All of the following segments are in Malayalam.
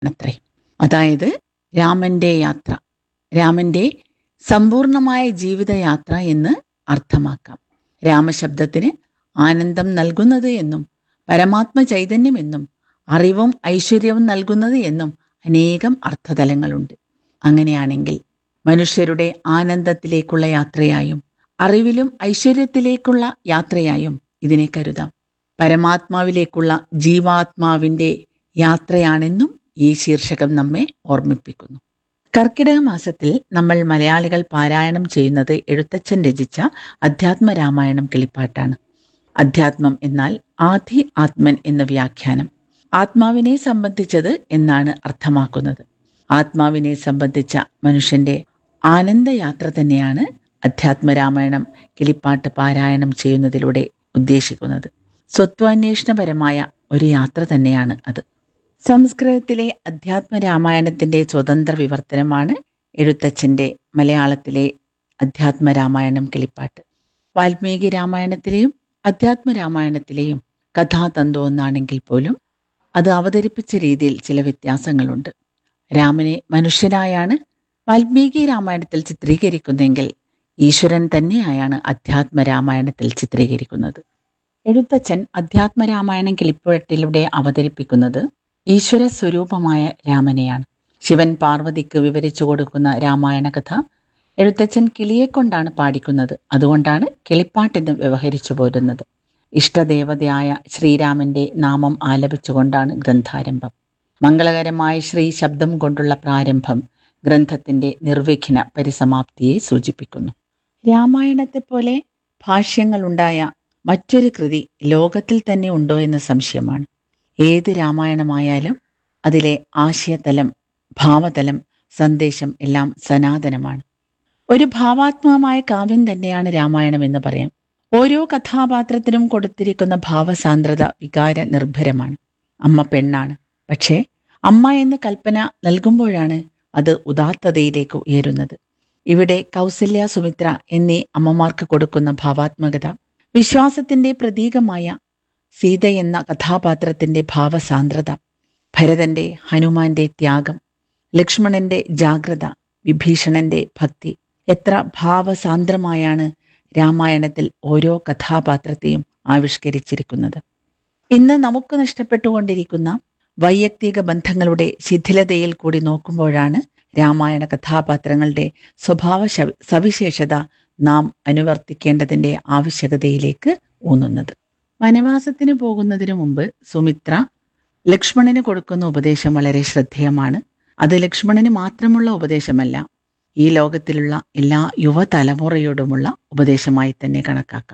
അത്രേ അതായത് രാമന്റെ യാത്ര രാമന്റെ സമ്പൂർണമായ ജീവിതയാത്ര എന്ന് അർത്ഥമാക്കാം രാമശബ്ദത്തിന് ആനന്ദം നൽകുന്നത് എന്നും പരമാത്മ ചൈതന്യമെന്നും അറിവും ഐശ്വര്യവും നൽകുന്നത് എന്നും അനേകം അർത്ഥതലങ്ങളുണ്ട് അങ്ങനെയാണെങ്കിൽ മനുഷ്യരുടെ ആനന്ദത്തിലേക്കുള്ള യാത്രയായും അറിവിലും ഐശ്വര്യത്തിലേക്കുള്ള യാത്രയായും ഇതിനെ കരുതാം പരമാത്മാവിലേക്കുള്ള ജീവാത്മാവിന്റെ യാത്രയാണെന്നും ഈ ശീർഷകം നമ്മെ ഓർമ്മിപ്പിക്കുന്നു കർക്കിടക മാസത്തിൽ നമ്മൾ മലയാളികൾ പാരായണം ചെയ്യുന്നത് എഴുത്തച്ഛൻ രചിച്ച അധ്യാത്മ രാമായണം കിളിപ്പാട്ടാണ് അധ്യാത്മം എന്നാൽ ആധി ആത്മൻ എന്ന വ്യാഖ്യാനം ആത്മാവിനെ സംബന്ധിച്ചത് എന്നാണ് അർത്ഥമാക്കുന്നത് ആത്മാവിനെ സംബന്ധിച്ച മനുഷ്യന്റെ ആനന്ദയാത്ര തന്നെയാണ് അധ്യാത്മരാമായണം കിളിപ്പാട്ട് പാരായണം ചെയ്യുന്നതിലൂടെ ഉദ്ദേശിക്കുന്നത് സ്വത്വാന്വേഷണപരമായ ഒരു യാത്ര തന്നെയാണ് അത് സംസ്കൃതത്തിലെ അധ്യാത്മ രാമായണത്തിന്റെ സ്വതന്ത്ര വിവർത്തനമാണ് എഴുത്തച്ഛന്റെ മലയാളത്തിലെ അധ്യാത്മ രാമായണം കിളിപ്പാട്ട് വാൽമീകി രാമായണത്തിലെയും അധ്യാത്മ രാമായണത്തിലെയും കഥാതന്തു ഒന്നാണെങ്കിൽ പോലും അത് അവതരിപ്പിച്ച രീതിയിൽ ചില വ്യത്യാസങ്ങളുണ്ട് രാമനെ മനുഷ്യനായാണ് വാൽമീകി രാമായണത്തിൽ ചിത്രീകരിക്കുന്നെങ്കിൽ ഈശ്വരൻ തന്നെയായാണ് അധ്യാത്മ രാമായണത്തിൽ ചിത്രീകരിക്കുന്നത് എഴുത്തച്ഛൻ അധ്യാത്മ രാമായണം കിളിപ്പുഴട്ടിലൂടെ അവതരിപ്പിക്കുന്നത് ഈശ്വര സ്വരൂപമായ രാമനെയാണ് ശിവൻ പാർവതിക്ക് വിവരിച്ചു കൊടുക്കുന്ന രാമായണ കഥ എഴുത്തച്ഛൻ കിളിയെ കൊണ്ടാണ് പാടിക്കുന്നത് അതുകൊണ്ടാണ് കിളിപ്പാട്ടെന്ന് വ്യവഹരിച്ചു പോരുന്നത് ഇഷ്ടദേവതയായ ശ്രീരാമന്റെ നാമം ആലപിച്ചുകൊണ്ടാണ് ഗ്രന്ഥാരംഭം മംഗളകരമായ ശ്രീ ശബ്ദം കൊണ്ടുള്ള പ്രാരംഭം ഗ്രന്ഥത്തിന്റെ നിർവിഘ്ന പരിസമാപ്തിയെ സൂചിപ്പിക്കുന്നു രാമായണത്തെ പോലെ ഭാഷ്യങ്ങളുണ്ടായ മറ്റൊരു കൃതി ലോകത്തിൽ തന്നെ ഉണ്ടോ എന്ന സംശയമാണ് ഏത് രാമായണമായാലും അതിലെ ആശയതലം ഭാവതലം സന്ദേശം എല്ലാം സനാതനമാണ് ഒരു ഭാവാത്മകമായ കാവ്യം തന്നെയാണ് രാമായണം എന്ന് പറയാം ഓരോ കഥാപാത്രത്തിനും കൊടുത്തിരിക്കുന്ന ഭാവസാന്ദ്രത വികാര നിർഭരമാണ് അമ്മ പെണ്ണാണ് പക്ഷേ അമ്മ എന്ന് കൽപ്പന നൽകുമ്പോഴാണ് അത് ഉദാത്തതയിലേക്ക് ഉയരുന്നത് ഇവിടെ കൗസല്യ സുമിത്ര എന്നീ അമ്മമാർക്ക് കൊടുക്കുന്ന ഭാവാത്മകത വിശ്വാസത്തിന്റെ പ്രതീകമായ സീത എന്ന കഥാപാത്രത്തിന്റെ ഭാവസാന്ദ്രത ഭരതന്റെ ഹനുമാന്റെ ത്യാഗം ലക്ഷ്മണന്റെ ജാഗ്രത വിഭീഷണന്റെ ഭക്തി എത്ര ഭാവസാന്ദ്രമായാണ് രാമായണത്തിൽ ഓരോ കഥാപാത്രത്തെയും ആവിഷ്കരിച്ചിരിക്കുന്നത് ഇന്ന് നമുക്ക് നഷ്ടപ്പെട്ടുകൊണ്ടിരിക്കുന്ന വൈയക്തിക ബന്ധങ്ങളുടെ ശിഥിലതയിൽ കൂടി നോക്കുമ്പോഴാണ് രാമായണ കഥാപാത്രങ്ങളുടെ സ്വഭാവ ശവ- സവിശേഷത നാം അനുവർത്തിക്കേണ്ടതിന്റെ ആവശ്യകതയിലേക്ക് ഊന്നുന്നത് വനവാസത്തിന് പോകുന്നതിനു മുമ്പ് സുമിത്ര ലക്ഷ്മണന് കൊടുക്കുന്ന ഉപദേശം വളരെ ശ്രദ്ധേയമാണ് അത് ലക്ഷ്മണന് മാത്രമുള്ള ഉപദേശമല്ല ഈ ലോകത്തിലുള്ള എല്ലാ യുവതലമുറയോടുമുള്ള ഉപദേശമായി തന്നെ കണക്കാക്കാം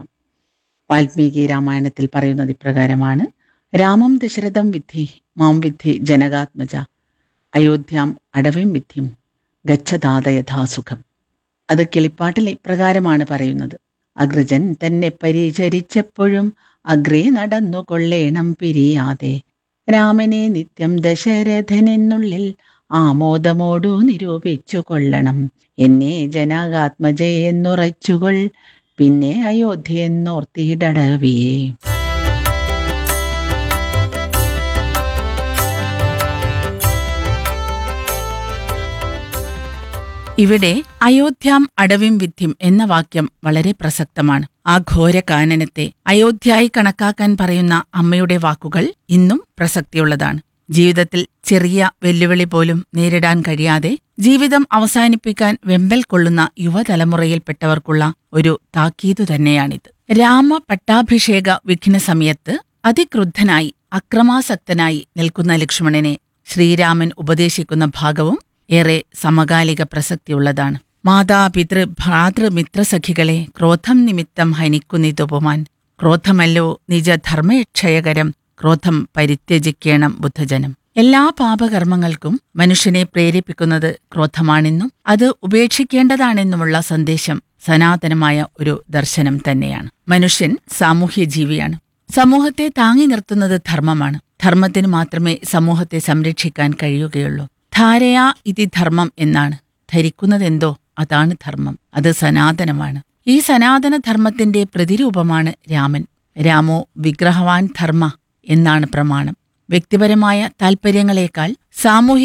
വാൽമീകി രാമായണത്തിൽ പറയുന്നത് ഇപ്രകാരമാണ് രാമം ദശരഥം വിദ്ധി മാം വിദ്ധി ജനകാത്മജ അയോധ്യാം അടവിം വിദ്ധിം ഗച്ഛദാത യഥാസുഖം അത് കിളിപ്പാട്ടിൽ ഇപ്രകാരമാണ് പറയുന്നത് അഗ്രജൻ തന്നെ പരിചരിച്ചപ്പോഴും അഗ്രേ നടന്നു കൊള്ളേണം പിരിയാതെ രാമനെ നിത്യം ദശരഥനെന്നുള്ളിൽ ആമോദമോടു നിരൂപിച്ചു കൊള്ളണം എന്നെ ജനകാത്മജയെന്നുറച്ചുകൊൾ പിന്നെ അയോധ്യയെന്നോർത്തിടവിയേ ഇവിടെ അയോധ്യാം അടവിം വിദ്ധിം എന്ന വാക്യം വളരെ പ്രസക്തമാണ് ആ ഘോര കാനനത്തെ അയോധ്യയായി കണക്കാക്കാൻ പറയുന്ന അമ്മയുടെ വാക്കുകൾ ഇന്നും പ്രസക്തിയുള്ളതാണ് ജീവിതത്തിൽ ചെറിയ വെല്ലുവിളി പോലും നേരിടാൻ കഴിയാതെ ജീവിതം അവസാനിപ്പിക്കാൻ വെമ്പൽ കൊള്ളുന്ന യുവതലമുറയിൽപ്പെട്ടവർക്കുള്ള ഒരു താക്കീതു തന്നെയാണിത് രാമ പട്ടാഭിഷേക വിഘ്ന സമയത്ത് അതിക്രുദ്ധനായി അക്രമാസക്തനായി നിൽക്കുന്ന ലക്ഷ്മണനെ ശ്രീരാമൻ ഉപദേശിക്കുന്ന ഭാഗവും ഏറെ സമകാലിക പ്രസക്തിയുള്ളതാണ് മാതാപിതൃ ഭ്രാതൃമിത്രസഖികളെ ക്രോധം നിമിത്തം ഹനിക്കുന്നിതുപമാൻ ക്രോധമല്ലോ നിജധർമ്മക്ഷയകരം ക്രോധം പരിത്യജിക്കേണം ബുദ്ധജനം എല്ലാ പാപകർമ്മങ്ങൾക്കും മനുഷ്യനെ പ്രേരിപ്പിക്കുന്നത് ക്രോധമാണെന്നും അത് ഉപേക്ഷിക്കേണ്ടതാണെന്നുമുള്ള സന്ദേശം സനാതനമായ ഒരു ദർശനം തന്നെയാണ് മനുഷ്യൻ സാമൂഹ്യ ജീവിയാണ് സമൂഹത്തെ താങ്ങി നിർത്തുന്നത് ധർമ്മമാണ് ധർമ്മത്തിന് മാത്രമേ സമൂഹത്തെ സംരക്ഷിക്കാൻ കഴിയുകയുള്ളൂ ധാരയാ ഇതി ധർമ്മം എന്നാണ് ധരിക്കുന്നതെന്തോ അതാണ് ധർമ്മം അത് സനാതനമാണ് ഈ സനാതന ധർമ്മത്തിന്റെ പ്രതിരൂപമാണ് രാമൻ രാമോ വിഗ്രഹവാൻ ധർമ്മ എന്നാണ് പ്രമാണം വ്യക്തിപരമായ താൽപ്പര്യങ്ങളെക്കാൾ സാമൂഹിക